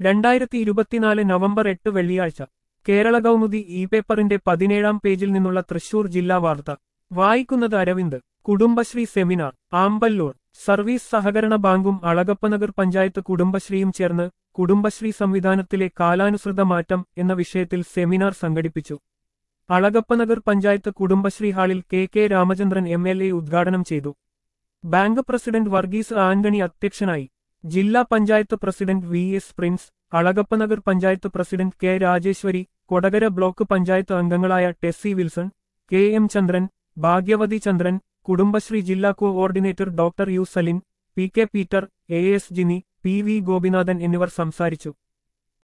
രണ്ടായിരത്തി ഇരുപത്തിനാല് നവംബർ എട്ട് വെള്ളിയാഴ്ച കേരള കൗമുദി ഇ പേപ്പറിന്റെ പതിനേഴാം പേജിൽ നിന്നുള്ള തൃശൂർ ജില്ലാ വാർത്ത വായിക്കുന്നത് അരവിന്ദ് കുടുംബശ്രീ സെമിനാർ ആമ്പല്ലൂർ സർവീസ് സഹകരണ ബാങ്കും അളഗപ്പനഗർ പഞ്ചായത്ത് കുടുംബശ്രീയും ചേർന്ന് കുടുംബശ്രീ സംവിധാനത്തിലെ കാലാനുസൃത മാറ്റം എന്ന വിഷയത്തിൽ സെമിനാർ സംഘടിപ്പിച്ചു അളഗപ്പനഗർ പഞ്ചായത്ത് കുടുംബശ്രീ ഹാളിൽ K K Ramachandran M L A ഉദ്ഘാടനം ചെയ്തു ബാങ്ക് പ്രസിഡന്റ് വർഗീസ് ആന്റണി അധ്യക്ഷനായി ജില്ലാ panchayat president V S Prince Alagappanagar panchayat president K Rajeshwari Kodakara block panchayat അംഗങ്ങളായ Tessy Wilson K M Chandran Bhagyavathi Chandran Kudumbashree ജില്ലാ coordinator doctor U Salin P K Peter A S Jini P V Gopinathan എന്നിവർ സംസാരിച്ചു